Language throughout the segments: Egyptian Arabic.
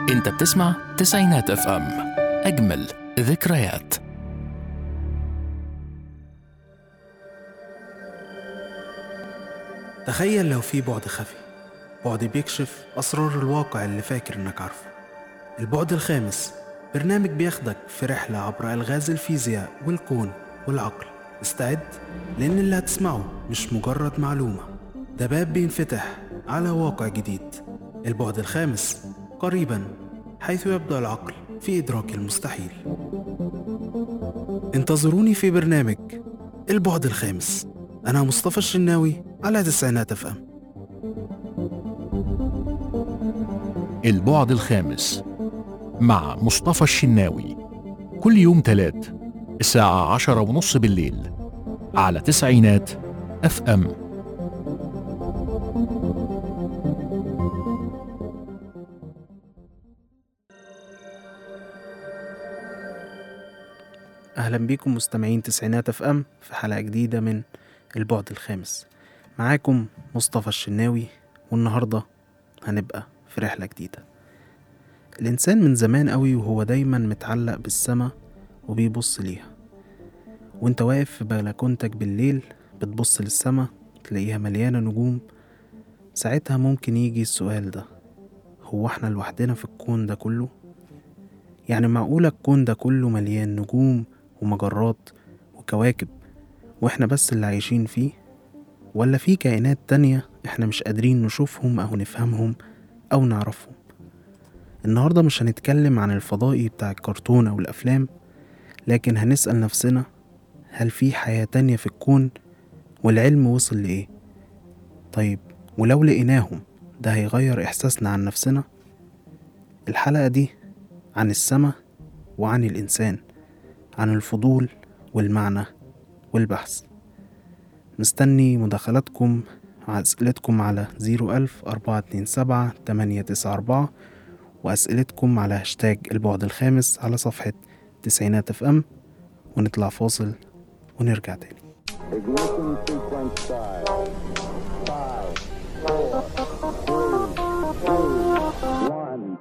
انت بتسمع تسعينات اف ام اجمل ذكريات تخيل لو في بعد خفي بعد بيكشف أسرار الواقع اللي فاكر إنك عارفه البعد الخامس برنامج بياخدك في رحلة عبر ألغاز الفيزياء والكون والعقل استعد لأن اللي هتسمعه مش مجرد معلومة ده باب بينفتح على واقع جديد البعد الخامس قريبا حيث يبدأ العقل في إدراك المستحيل انتظروني في برنامج البعد الخامس أنا مصطفى الشناوي على تسعينات اف ام البعد الخامس مع مصطفى الشناوي كل يوم تلات الساعة عشرة ونص بالليل على تسعينات اف ام أهلا بيكم مستمعين تسعينات اف ام في حلقة جديدة من البعد الخامس معاكم مصطفى الشناوي والنهاردة هنبقى في رحلة جديدة الإنسان من زمان قوي وهو دايما متعلق بالسما وبيبص ليها وانت واقف في بلكونتك بالليل بتبص للسما تلاقيها مليانة نجوم ساعتها ممكن يجي السؤال ده هو احنا لوحدنا في الكون ده كله يعني معقولة الكون ده كله مليان نجوم ومجرات وكواكب واحنا بس اللي عايشين فيه ولا في كائنات تانية احنا مش قادرين نشوفهم او نفهمهم او نعرفهم النهاردة مش هنتكلم عن الفضائي بتاع الكرتون او الافلام لكن هنسأل نفسنا هل في حياة تانية في الكون والعلم وصل لإيه طيب ولو لقيناهم ده هيغير إحساسنا عن نفسنا الحلقة دي عن السما وعن الإنسان عن الفضول والمعنى والبحث مستني مداخلاتكم وأسئلتكم على زيرو ألف أربعة اتنين سبعة تمانية تسعة أربعة وأسئلتكم على هاشتاج البعد الخامس على صفحة تسعينات اف ام ونطلع فاصل ونرجع تاني Ignition sequence start. Five, four, three, two, one.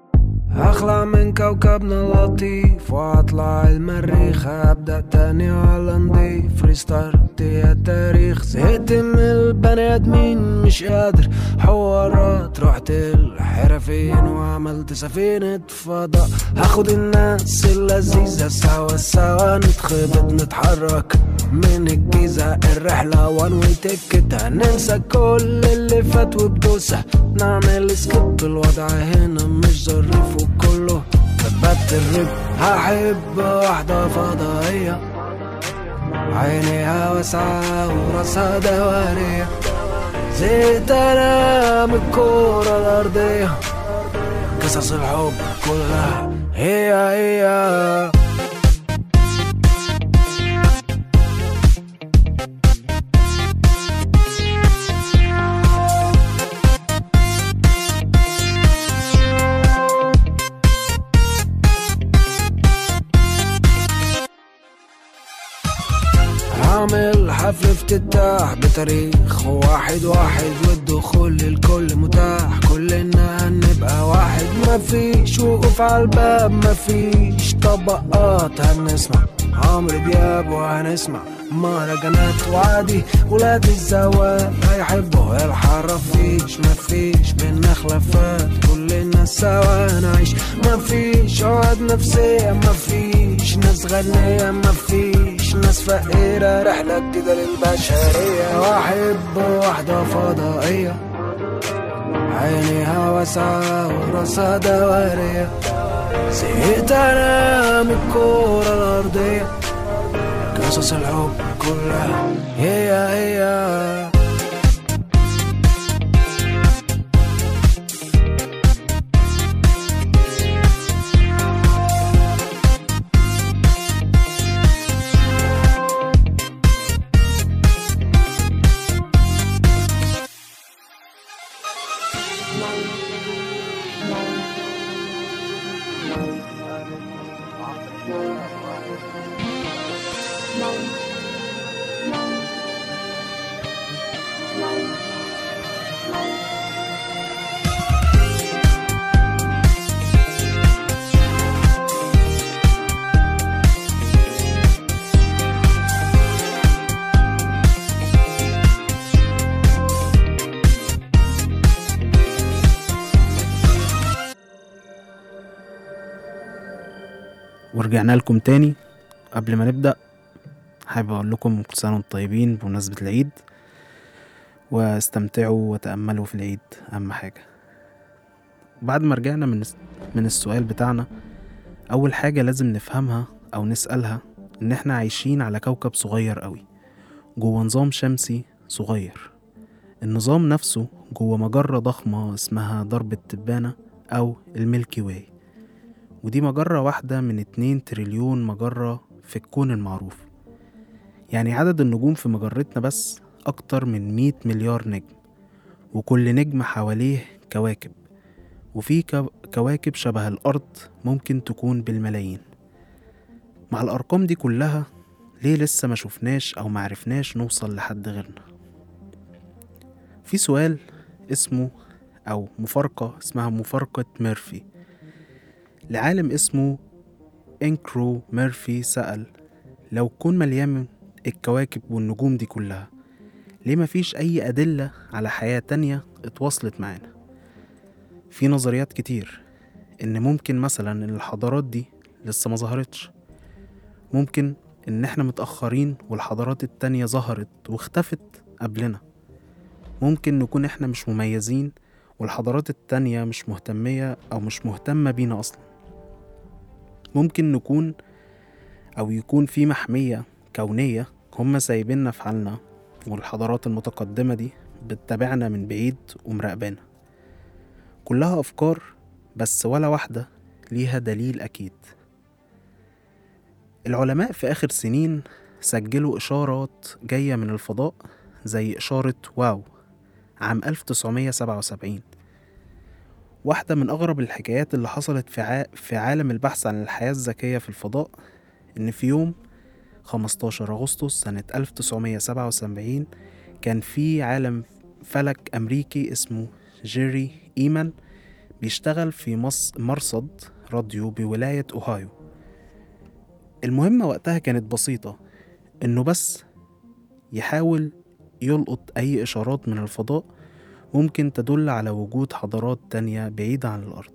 هخلع من كوكبنا اللطيف واطلع المريخ هبدأ تاني على نضيف ريستارت يا تاريخ زهقت من البني ادمين مش قادر حوارات رحت الحرفين وعملت سفينة فضاء هاخد الناس اللذيذة سوا سوا نتخبط نتحرك من الجيزة الرحلة وان واي تيكت هننسى كل اللي فات وبدوسة نعمل سكيب الوضع هنا مش ظريف وكله ثبت الرب هحب واحدة فضائية عينيها واسعة وراسها دوارية زهقت انا من الكورة الأرضية قصص الحب كلها هي هي هعمل حفل افتتاح بتاريخ واحد واحد والدخول للكل متاح كلنا هنبقى واحد مفيش وقوف على الباب مفيش طبقات هنسمع عمرو دياب وهنسمع مهرجانات وعادي ولاد الزواج هيحبوا الحرافيش مفيش بينا خلافات كلنا سوا نعيش مفيش عقد نفسية مفيش ناس غنية مفيش ناس فقيرة رحلة جديدة للبشرية واحب واحدة فضائية عينيها واسعة وراسها دوارية زهقت انا من الكورة الأرضية قصص الحب كلها هي هي ورجعنا لكم تاني قبل ما نبدأ حابب أقول لكم كل سنة وانتم طيبين بمناسبة العيد واستمتعوا وتأملوا في العيد أهم حاجة بعد ما رجعنا من من السؤال بتاعنا أول حاجة لازم نفهمها أو نسألها إن إحنا عايشين على كوكب صغير قوي جوه نظام شمسي صغير النظام نفسه جوه مجرة ضخمة اسمها درب التبانة أو الميلكي واي ودي مجرة واحدة من اتنين تريليون مجرة في الكون المعروف يعني عدد النجوم في مجرتنا بس أكتر من مية مليار نجم وكل نجم حواليه كواكب وفي كو- كواكب شبه الأرض ممكن تكون بالملايين مع الأرقام دي كلها ليه لسه ما شفناش أو معرفناش نوصل لحد غيرنا في سؤال اسمه أو مفارقة اسمها مفارقة ميرفي لعالم اسمه إنكرو ميرفي سأل لو كون مليان الكواكب والنجوم دي كلها ليه مفيش أي أدلة على حياة تانية اتواصلت معانا في نظريات كتير إن ممكن مثلا إن الحضارات دي لسه ما ظهرتش ممكن إن إحنا متأخرين والحضارات التانية ظهرت واختفت قبلنا ممكن نكون إحنا مش مميزين والحضارات التانية مش مهتمية أو مش مهتمة بينا أصلا ممكن نكون أو يكون في محمية كونية هم سايبيننا في حالنا والحضارات المتقدمة دي بتتابعنا من بعيد ومراقبانا كلها أفكار بس ولا واحدة ليها دليل أكيد العلماء في آخر سنين سجلوا إشارات جاية من الفضاء زي إشارة واو عام 1977 واحدة من أغرب الحكايات اللي حصلت في, ع... في عالم البحث عن الحياة الذكية في الفضاء إن في يوم 15 أغسطس سنة 1977 كان في عالم فلك أمريكي اسمه جيري إيمان بيشتغل في مص... مرصد راديو بولاية أوهايو المهمة وقتها كانت بسيطة إنه بس يحاول يلقط أي إشارات من الفضاء ممكن تدل على وجود حضارات تانية بعيدة عن الأرض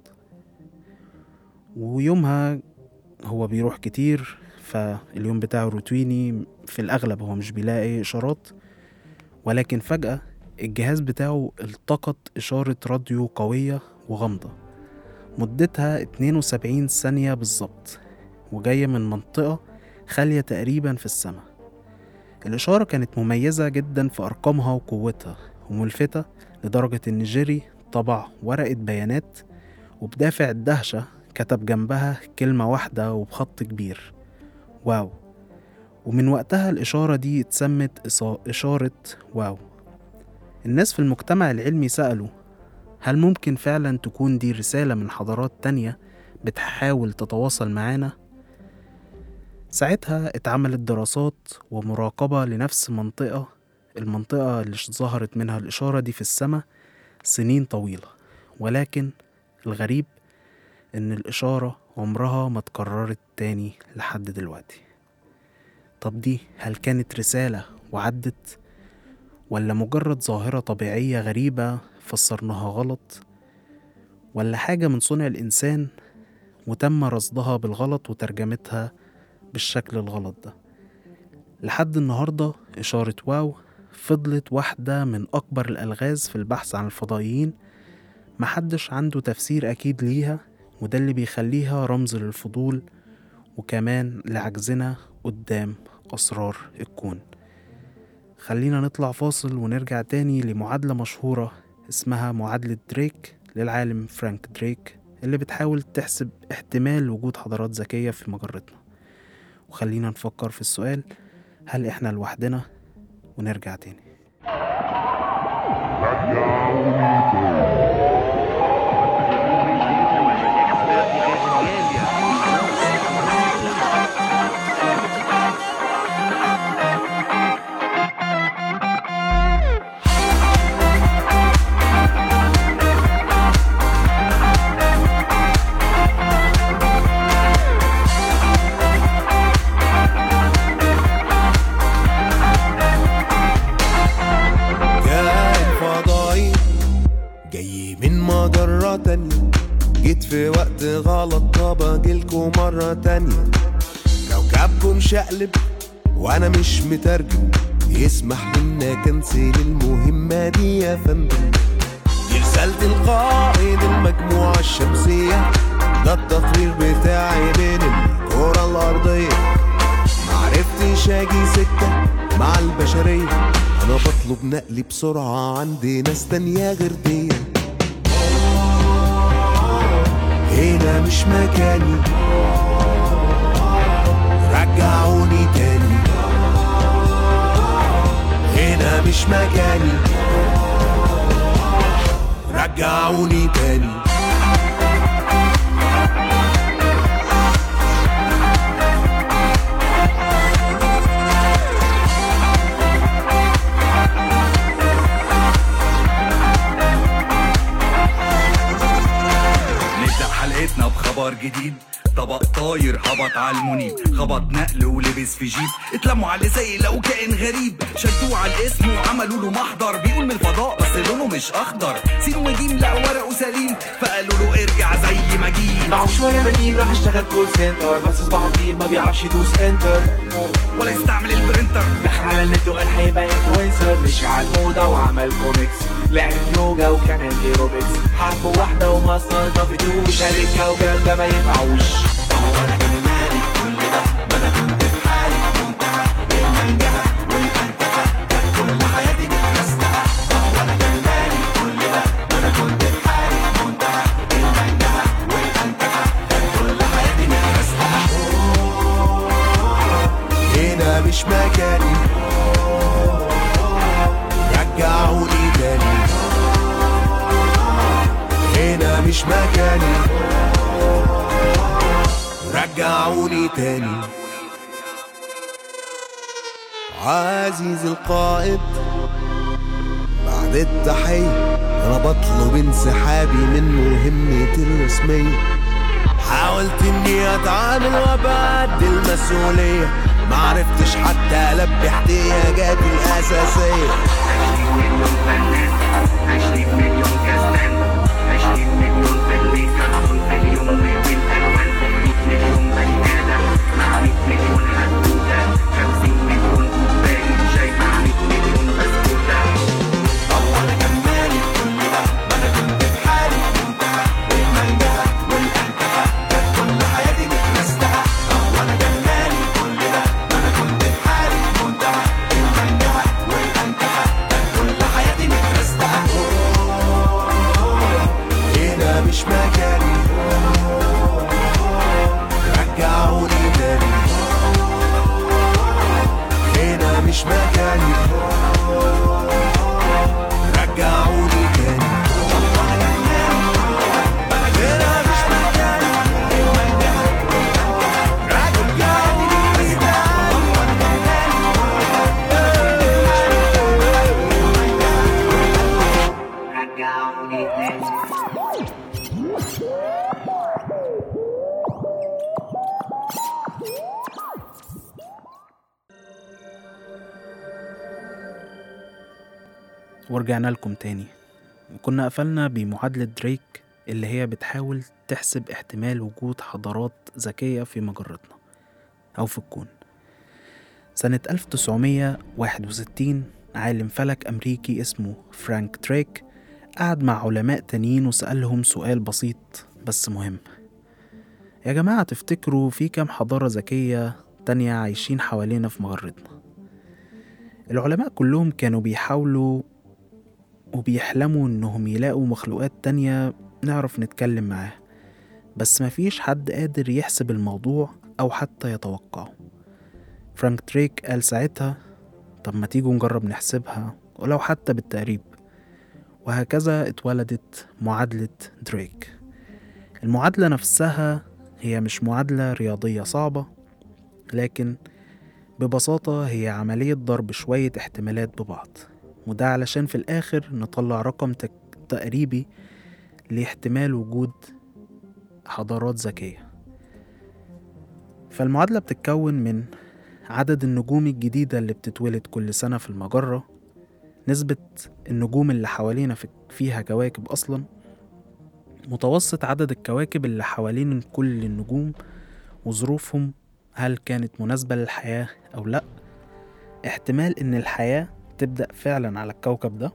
ويومها هو بيروح كتير فاليوم بتاعه روتيني في الأغلب هو مش بيلاقي أي إشارات ولكن فجأة الجهاز بتاعه التقط إشارة راديو قوية وغامضة مدتها 72 ثانية بالظبط وجاية من منطقة خالية تقريبا في السماء الإشارة كانت مميزة جدا في أرقامها وقوتها وملفتة لدرجة إن جيري طبع ورقة بيانات وبدافع الدهشة كتب جنبها كلمة واحدة وبخط كبير واو ومن وقتها الإشارة دي اتسمت إصا- إشارة واو الناس في المجتمع العلمي سألوا هل ممكن فعلا تكون دي رسالة من حضارات تانية بتحاول تتواصل معانا؟ ساعتها اتعملت دراسات ومراقبة لنفس منطقة المنطقة اللي ظهرت منها الإشارة دي في السماء سنين طويلة ولكن الغريب إن الإشارة عمرها ما اتكررت تاني لحد دلوقتي طب دي هل كانت رسالة وعدت ولا مجرد ظاهرة طبيعية غريبة فسرناها غلط ولا حاجة من صنع الإنسان وتم رصدها بالغلط وترجمتها بالشكل الغلط ده لحد النهاردة إشارة واو فضلت واحدة من أكبر الألغاز في البحث عن الفضائيين محدش عنده تفسير أكيد ليها وده اللي بيخليها رمز للفضول وكمان لعجزنا قدام أسرار الكون خلينا نطلع فاصل ونرجع تاني لمعادلة مشهورة اسمها معادلة دريك للعالم فرانك دريك اللي بتحاول تحسب احتمال وجود حضارات ذكية في مجرتنا وخلينا نفكر في السؤال هل احنا لوحدنا ونرجع تاني كائن فضائي جاي من مجرة تانية جيت في وقت غلط طب اجيلكوا مرة تانية كوكبكم شقلب وانا مش مترجم يسمح منا كنسل المهمة دي يا فندم دي رسالة القائد المجموعة الشمسية ده التطوير بتاعي من الكرة الأرضية معرفتش اجي سكة مع البشرية انا بطلب نقلي بسرعة عندي ناس تانية غير دي هنا مش مكاني رجعوني تاني هنا مش مكاني رجعوني تاني نبدأ حلقتنا بخبر جديد طبق طاير هبط على المنيب خبط نقل ولبس في جيب اتلموا على زي لو كائن غريب شدوه على الاسم وعملوا له محضر بيقول من الفضاء بس لونه مش اخضر سين وجيم لا ورقه سليم فقالوا له ارجع زي ما جيت معه شوية بديل راح اشتغل كول سنتر بس صباحه طويل ما بيعرفش يدوس انتر ولا يستعمل البرنتر دخل على النت وقال هيبقى انفلونسر مشي على الموضة وعمل كوميكس لعب يوجا وكمان ايروبكس حب واحدة وما استلطفتوش شارك كوكب ده ما ينفعوش هنا مش مكاني رجعوني تاني هنا مش مكاني رجعوني تاني عزيز القائد بعد التحية أنا بطلب انسحابي من مهمتي الرسمية حاولت اني اتعامل وابعد المسؤولية معرفتش حتى البي احتياجاتي الاساسية هنا مش مكاني رجعوني تاني هنا مش مكاني رجعوني تاني هنا مش مكاني ورجعنا لكم تاني وكنا قفلنا بمعادلة دريك اللي هي بتحاول تحسب احتمال وجود حضارات ذكية في مجرتنا أو في الكون سنة 1961 عالم فلك أمريكي اسمه فرانك دريك قعد مع علماء تانيين وسألهم سؤال بسيط بس مهم يا جماعة تفتكروا في كام حضارة ذكية تانية عايشين حوالينا في مجرتنا العلماء كلهم كانوا بيحاولوا وبيحلموا إنهم يلاقوا مخلوقات تانية نعرف نتكلم معاها بس مفيش حد قادر يحسب الموضوع أو حتى يتوقعه فرانك دريك قال ساعتها طب ما تيجوا نجرب نحسبها ولو حتى بالتقريب وهكذا اتولدت معادلة دريك المعادلة نفسها هي مش معادلة رياضية صعبة لكن ببساطة هي عملية ضرب شوية احتمالات ببعض وده علشان في الآخر نطلع رقم تك... تقريبي لاحتمال وجود حضارات ذكية فالمعادلة بتتكون من عدد النجوم الجديدة اللي بتتولد كل سنة في المجرة نسبة النجوم اللي حوالينا في- فيها كواكب أصلا متوسط عدد الكواكب اللي حوالين كل النجوم وظروفهم هل كانت مناسبة للحياة أو لأ احتمال إن الحياة تبدأ فعلا على الكوكب ده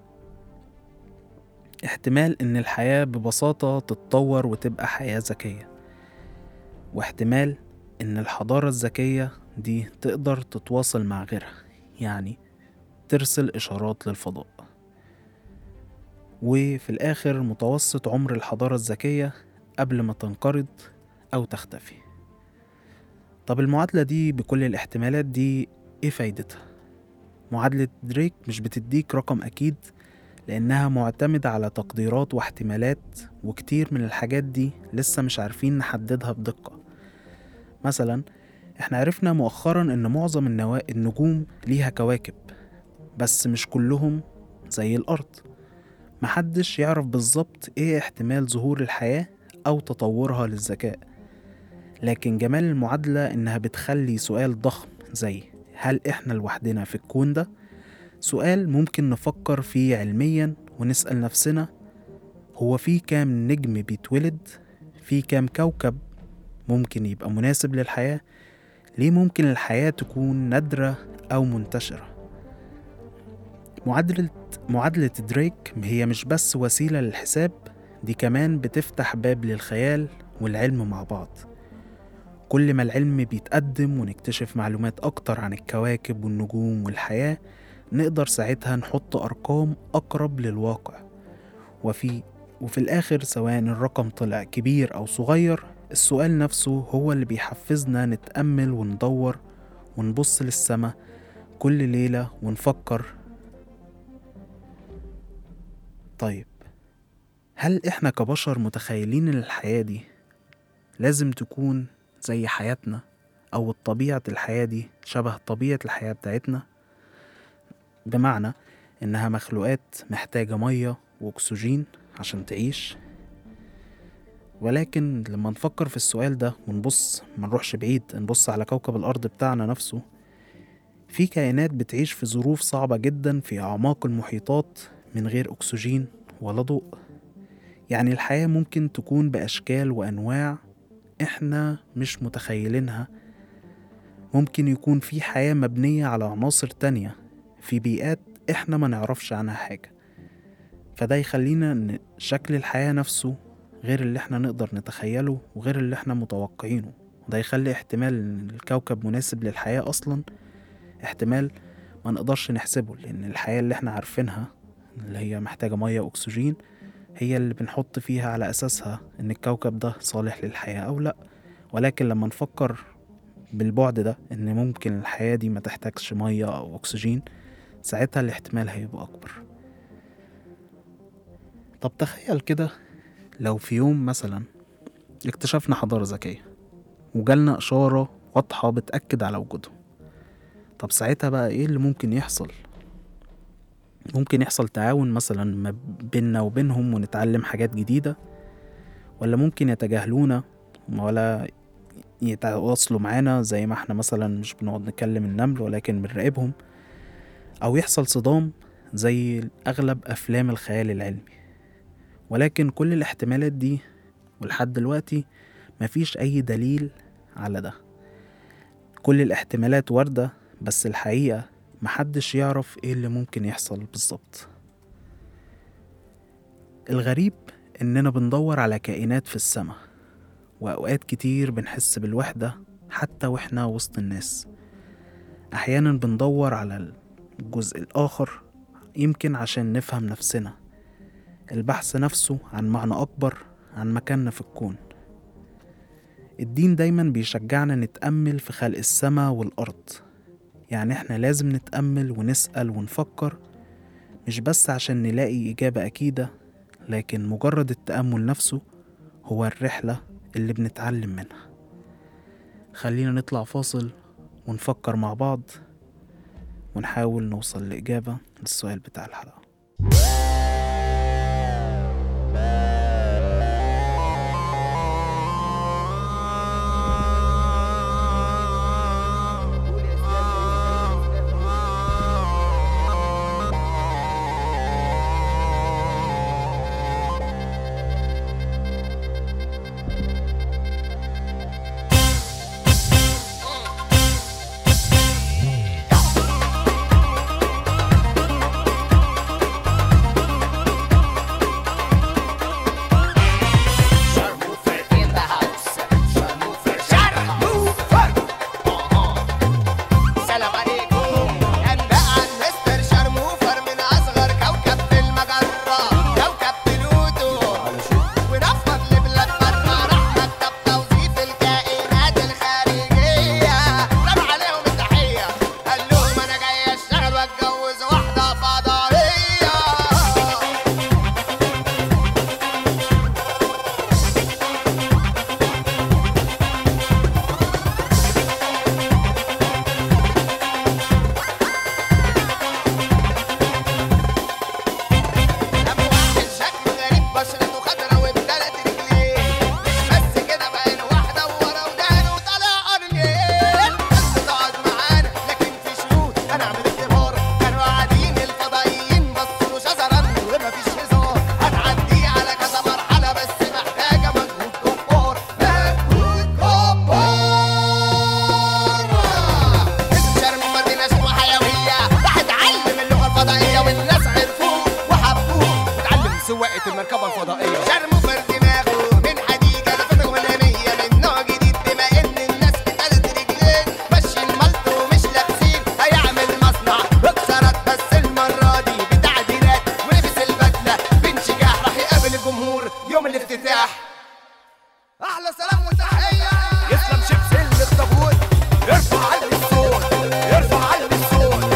احتمال إن الحياة ببساطة تتطور وتبقى حياة ذكية واحتمال إن الحضارة الذكية دي تقدر تتواصل مع غيرها يعني ترسل إشارات للفضاء وفي الآخر متوسط عمر الحضارة الذكية قبل ما تنقرض أو تختفي طب المعادلة دي بكل الاحتمالات دي إيه فايدتها؟ معادلة دريك مش بتديك رقم أكيد لأنها معتمدة على تقديرات واحتمالات وكتير من الحاجات دي لسه مش عارفين نحددها بدقة مثلا احنا عرفنا مؤخرا ان معظم النوا... النجوم ليها كواكب بس مش كلهم زي الأرض محدش يعرف بالظبط ايه احتمال ظهور الحياة أو تطورها للذكاء لكن جمال المعادلة إنها بتخلي سؤال ضخم زي هل إحنا لوحدنا في الكون ده؟ سؤال ممكن نفكر فيه علميا ونسأل نفسنا هو في كام نجم بيتولد؟ في كام كوكب ممكن يبقى مناسب للحياة؟ ليه ممكن الحياة تكون نادرة أو منتشرة؟ معادلة معادلة دريك هي مش بس وسيلة للحساب دي كمان بتفتح باب للخيال والعلم مع بعض كل ما العلم بيتقدم ونكتشف معلومات أكتر عن الكواكب والنجوم والحياة نقدر ساعتها نحط أرقام أقرب للواقع وفي وفي الآخر سواء الرقم طلع كبير أو صغير السؤال نفسه هو اللي بيحفزنا نتأمل وندور ونبص للسما كل ليلة ونفكر طيب هل إحنا كبشر متخيلين إن الحياة دي لازم تكون زي حياتنا أو طبيعة الحياة دي شبه طبيعة الحياة بتاعتنا بمعنى إنها مخلوقات محتاجة مية وأكسجين عشان تعيش ولكن لما نفكر في السؤال ده ونبص ما نروحش بعيد نبص على كوكب الأرض بتاعنا نفسه في كائنات بتعيش في ظروف صعبة جدا في أعماق المحيطات من غير أكسجين ولا ضوء يعني الحياة ممكن تكون بأشكال وأنواع إحنا مش متخيلينها ممكن يكون في حياة مبنية على عناصر تانية في بيئات إحنا ما نعرفش عنها حاجة فده يخلينا إن شكل الحياة نفسه غير اللي إحنا نقدر نتخيله وغير اللي إحنا متوقعينه وده يخلي احتمال إن الكوكب مناسب للحياة أصلا احتمال ما نقدرش نحسبه لأن الحياة اللي إحنا عارفينها اللي هي محتاجة مية وأكسجين هي اللي بنحط فيها على أساسها إن الكوكب ده صالح للحياة أو لأ ولكن لما نفكر بالبعد ده إن ممكن الحياة دي ما تحتاجش مية أو أكسجين ساعتها الاحتمال هيبقى أكبر طب تخيل كده لو في يوم مثلا اكتشفنا حضارة ذكية وجالنا إشارة واضحة بتأكد على وجودهم طب ساعتها بقى إيه اللي ممكن يحصل ممكن يحصل تعاون مثلا ما بيننا وبينهم ونتعلم حاجات جديدة ولا ممكن يتجاهلونا ولا يتواصلوا معانا زي ما احنا مثلا مش بنقعد نكلم النمل ولكن بنراقبهم أو يحصل صدام زي أغلب أفلام الخيال العلمي ولكن كل الاحتمالات دي ولحد دلوقتي مفيش أي دليل على ده كل الاحتمالات واردة بس الحقيقة محدش يعرف ايه اللي ممكن يحصل بالظبط الغريب اننا بندور على كائنات في السماء واوقات كتير بنحس بالوحدة حتى واحنا وسط الناس احيانا بندور على الجزء الاخر يمكن عشان نفهم نفسنا البحث نفسه عن معنى اكبر عن مكاننا في الكون الدين دايما بيشجعنا نتأمل في خلق السماء والأرض يعني احنا لازم نتأمل ونسأل ونفكر مش بس عشان نلاقي إجابة أكيدة لكن مجرد التأمل نفسه هو الرحلة اللي بنتعلم منها خلينا نطلع فاصل ونفكر مع بعض ونحاول نوصل لإجابة للسؤال بتاع الحلقة المركبة الفضائية شرموفر دماغه من حديد لفته ونانية من نوع جديد بما ان الناس بتلات رجلين مشي الملط ومش لابسين هيعمل مصنع اكسرت بس المرة دي بتعديلات ولبس البدلة بانشجاح راح يقابل الجمهور يوم الافتتاح احلى سلام وتحية يسلم شيبسي الطابور ارفع علي الصوت ارفع علي الصوت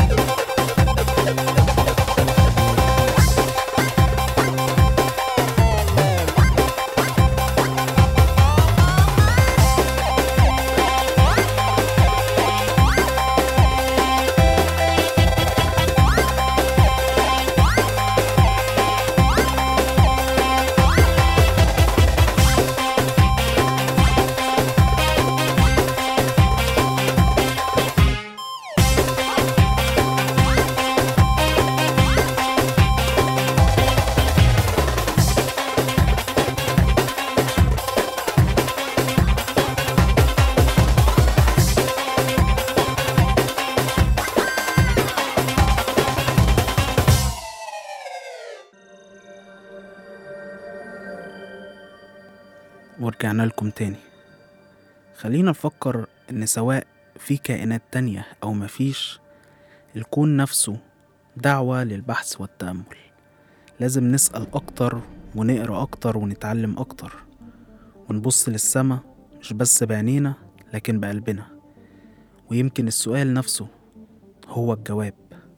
ورجعنا لكم تاني خلينا نفكر ان سواء في كائنات تانية او مفيش الكون نفسه دعوة للبحث والتأمل لازم نسأل أكتر ونقرأ أكتر ونتعلم أكتر ونبص للسما مش بس بعينينا لكن بقلبنا ويمكن السؤال نفسه هو الجواب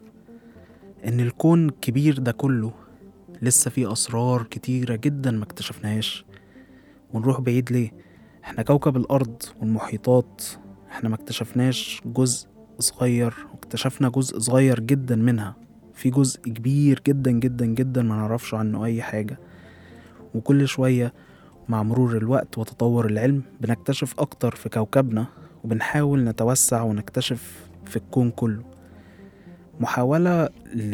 إن الكون الكبير ده كله لسه فيه أسرار كتيرة جدا ما اكتشفناهاش ونروح بعيد ليه احنا كوكب الأرض والمحيطات احنا ما اكتشفناش جزء صغير واكتشفنا جزء صغير جدا منها في جزء كبير جدا جدا جدا ما نعرفش عنه أي حاجة وكل شوية مع مرور الوقت وتطور العلم بنكتشف أكتر في كوكبنا وبنحاول نتوسع ونكتشف في الكون كله محاولة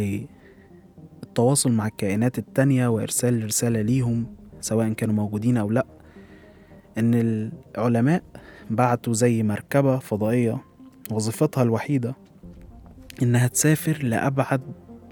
للتواصل مع الكائنات التانية وإرسال رسالة ليهم سواء كانوا موجودين أو لأ إن العلماء بعتوا زي مركبة فضائية وظيفتها الوحيدة إنها تسافر لأبعد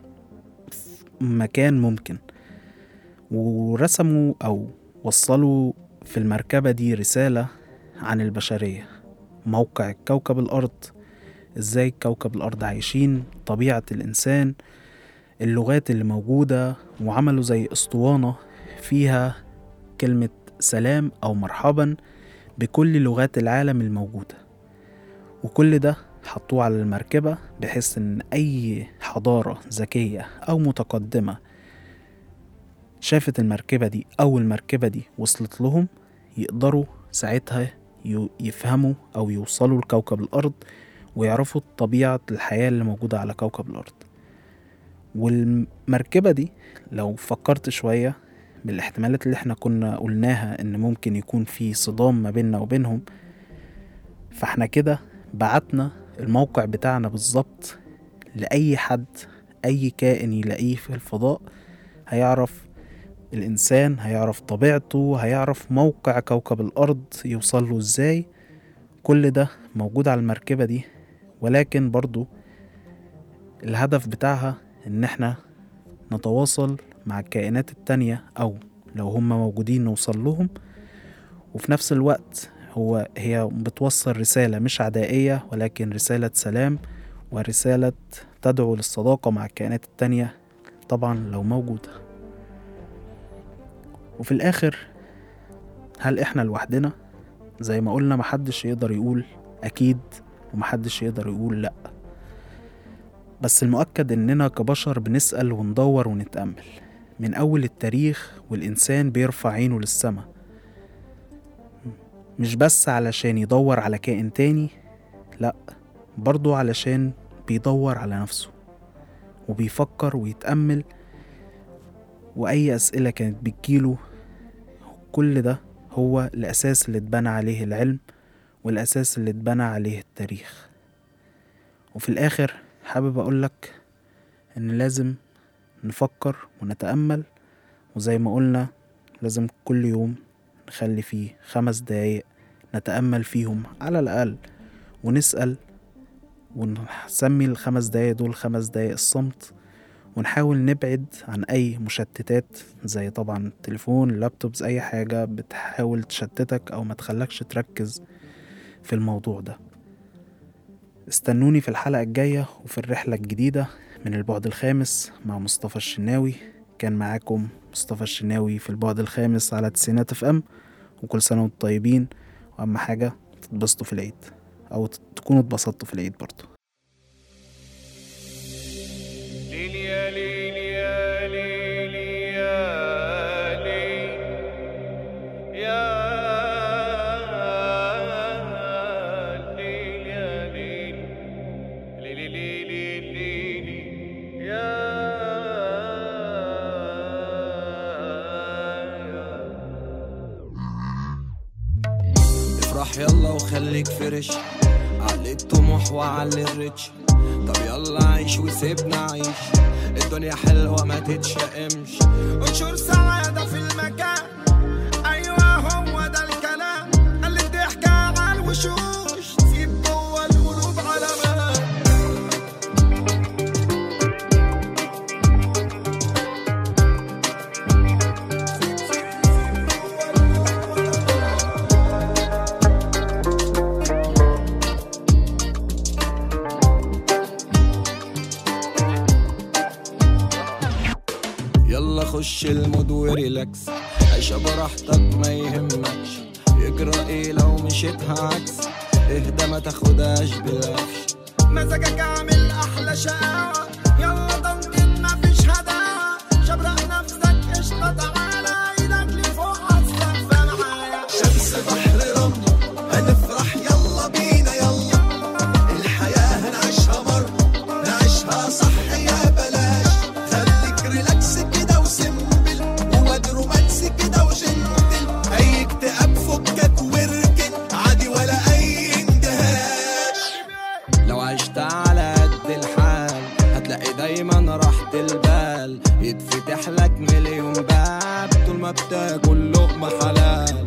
مكان ممكن ورسموا أو وصلوا في المركبة دي رسالة عن البشرية موقع كوكب الأرض إزاي كوكب الأرض عايشين طبيعة الإنسان اللغات اللي موجودة وعملوا زي اسطوانة فيها كلمة سلام أو مرحبا بكل لغات العالم الموجودة وكل ده حطوه على المركبة بحيث إن أي حضارة ذكية أو متقدمة شافت المركبة دي أو المركبة دي وصلت لهم يقدروا ساعتها يو- يفهموا أو يوصلوا لكوكب الأرض ويعرفوا طبيعة الحياة اللي موجودة على كوكب الأرض والمركبة دي لو فكرت شوية بالاحتمالات اللي احنا كنا قلناها ان ممكن يكون في صدام ما بيننا وبينهم فاحنا كده بعتنا الموقع بتاعنا بالظبط لأي حد أي كائن يلاقيه في الفضاء هيعرف الإنسان هيعرف طبيعته هيعرف موقع كوكب الأرض يوصله إزاي كل ده موجود على المركبة دي ولكن برضو الهدف بتاعها إن احنا نتواصل مع الكائنات التانية أو لو هم موجودين نوصل لهم وفي نفس الوقت هو هي بتوصل رسالة مش عدائية ولكن رسالة سلام ورسالة تدعو للصداقة مع الكائنات التانية طبعا لو موجودة وفي الآخر هل إحنا لوحدنا؟ زي ما قلنا محدش يقدر يقول أكيد ومحدش يقدر يقول لأ بس المؤكد إننا كبشر بنسأل وندور ونتأمل من أول التاريخ والإنسان بيرفع عينه للسما مش بس علشان يدور على كائن تاني لأ برضو علشان بيدور على نفسه وبيفكر ويتأمل وأي أسئلة كانت بتجيله كل ده هو الأساس اللي اتبنى عليه العلم والأساس اللي اتبنى عليه التاريخ وفي الآخر حابب أقولك إن لازم نفكر ونتأمل وزي ما قلنا لازم كل يوم نخلي فيه خمس دقايق نتأمل فيهم على الأقل ونسأل ونسمي الخمس دقايق دول خمس دقايق الصمت ونحاول نبعد عن أي مشتتات زي طبعا تليفون لابتوبز أي حاجة بتحاول تشتتك أو ما تخلكش تركز في الموضوع ده استنوني في الحلقة الجاية وفي الرحلة الجديدة من البعد الخامس مع مصطفى الشناوي كان معاكم مصطفى الشناوي في البعد الخامس على تسعينات اف ام وكل سنة وانتم طيبين وأهم حاجة تتبسطوا في العيد أو تكونوا اتبسطتوا في العيد برضه ليلي يا ليلي يا ليلي يا ليلي يا ليلي يا ليلي ليلي ليلي ليلي يا افرح يلا وخليك فرش علي الطموح وعلي الريتش طب يلا عيش وسيبنا عيش الدنيا حلوة ما تتشائمش انشر سعادة في المكان ايوه هو ده الكلام خلي الضحكة على الوشوش سيب جوه القلوب علامات يلا خش المود وريلاكس عيشة براحتك ما يهمكش يجرى ايه لو مشيتها عكس اهدى ما تاخدهاش بالقفش مزاجك عامل احلى شقاوة يلا ضمن مفيش هداوة شبرق نفسك قشطة تعالى ايدك لفوق هتصفى معايا شمس بحر رمل هنفرح يلا بينا يلا الحياة هنعيشها مرة نعيشها صح يا بلاش خليك ريلاكس كده وسمبل وواد رومانسي كده وجنتل اي اكتئاب فكك واركن عادي ولا اي اندهاش لو عشت على قد الحال هتلاقي دايما راحة البال يتفتح لك مليون باب طول ما بتاكل لقمة حلال